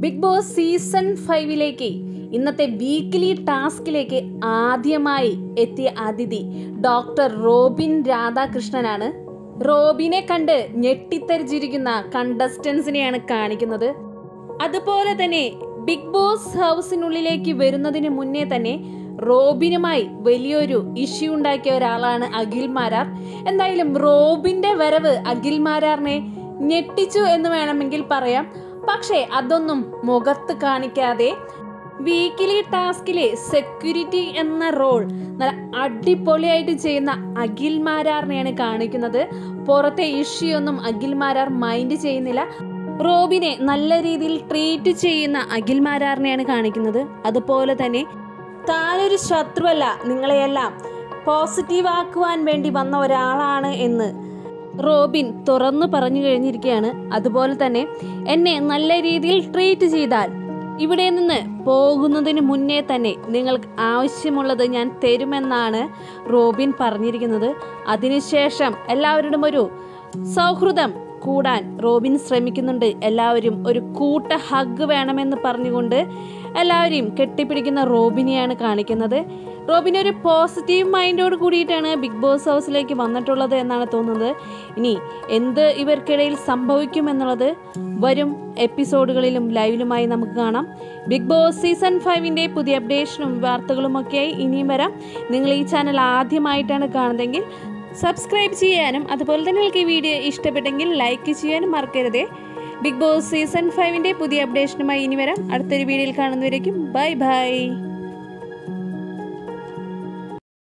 big boss season ഫൈവിലേക്ക് ഇന്നത്തെ weekly ടാസ്കിലേക്ക് ആദ്യമായി എത്തിയ അതിഥി ഡോക്ടർ റോബിൻ രാധാകൃഷ്ണനാണ് റോബിനെ കണ്ട് ഞെട്ടിത്തരിച്ചിരിക്കുന്ന കണ്ടസ്റ്റൻസിനെയാണ് കാണിക്കുന്നത് അതുപോലെ തന്നെ ബിഗ് ബോസ് ഹൗസിനുള്ളിലേക്ക് വരുന്നതിന് മുന്നേ തന്നെ റോബിനുമായി വലിയൊരു ഇഷ്യൂ ഉണ്ടാക്കിയ ഒരാളാണ് അഖിൽ മാരാർ എന്തായാലും റോബിന്റെ വരവ് അഖിൽ മാരാറിനെ ഞെട്ടിച്ചു എന്ന് വേണമെങ്കിൽ പറയാം പക്ഷേ അതൊന്നും മുഖത്ത് കാണിക്കാതെ വീക്കിലി ടാസ്കിലെ സെക്യൂരിറ്റി എന്ന റോൾ നല്ല അടിപൊളിയായിട്ട് ചെയ്യുന്ന അഖിൽ മാരാറിനെയാണ് കാണിക്കുന്നത് പുറത്തെ ഇഷ്യൂ ഒന്നും അഖിൽ മാരാർ മൈൻഡ് ചെയ്യുന്നില്ല റോബിനെ നല്ല രീതിയിൽ ട്രീറ്റ് ചെയ്യുന്ന അഖിൽ മാരാറിനെയാണ് കാണിക്കുന്നത് അതുപോലെ തന്നെ താനൊരു ശത്രുവല്ല നിങ്ങളെയെല്ലാം പോസിറ്റീവ് ആക്കുവാൻ വേണ്ടി വന്ന ഒരാളാണ് എന്ന് റോബിൻ തുറന്നു പറഞ്ഞു കഴിഞ്ഞിരിക്കുകയാണ് അതുപോലെ തന്നെ എന്നെ നല്ല രീതിയിൽ ട്രീറ്റ് ചെയ്താൽ ഇവിടെ നിന്ന് പോകുന്നതിന് മുന്നേ തന്നെ നിങ്ങൾക്ക് ആവശ്യമുള്ളത് ഞാൻ തരുമെന്നാണ് റോബിൻ പറഞ്ഞിരിക്കുന്നത് അതിനുശേഷം എല്ലാവരോടും ഒരു സൗഹൃദം കൂടാൻ റോബിൻ ശ്രമിക്കുന്നുണ്ട് എല്ലാവരും ഒരു കൂട്ട ഹഗ് വേണമെന്ന് പറഞ്ഞുകൊണ്ട് എല്ലാവരെയും കെട്ടിപ്പിടിക്കുന്ന റോബിനെയാണ് കാണിക്കുന്നത് റോബിൻ ഒരു പോസിറ്റീവ് മൈൻഡോട് കൂടിയിട്ടാണ് ബിഗ് ബോസ് ഹൗസിലേക്ക് വന്നിട്ടുള്ളത് എന്നാണ് തോന്നുന്നത് ഇനി എന്ത് ഇവർക്കിടയിൽ സംഭവിക്കും എന്നുള്ളത് വരും എപ്പിസോഡുകളിലും ലൈവിലുമായി നമുക്ക് കാണാം ബിഗ് ബോസ് സീസൺ ഫൈവിൻ്റെ പുതിയ അപ്ഡേഷനും വാർത്തകളുമൊക്കെയായി ഇനിയും വരാം നിങ്ങൾ ഈ ചാനൽ ആദ്യമായിട്ടാണ് കാണുന്നതെങ്കിൽ സബ്സ്ക്രൈബ് ചെയ്യാനും അതുപോലെ തന്നെ നിങ്ങൾക്ക് ഈ വീഡിയോ ഇഷ്ടപ്പെട്ടെങ്കിൽ ലൈക്ക് ചെയ്യാനും മറക്കരുതേ ബിഗ് ബോസ് സീസൺ ഫൈവിൻ്റെ പുതിയ അപ്ഡേഷനുമായി ഇനി വരാം അടുത്തൊരു വീഡിയോയിൽ കാണുന്നവരേക്കും ബൈ ബൈ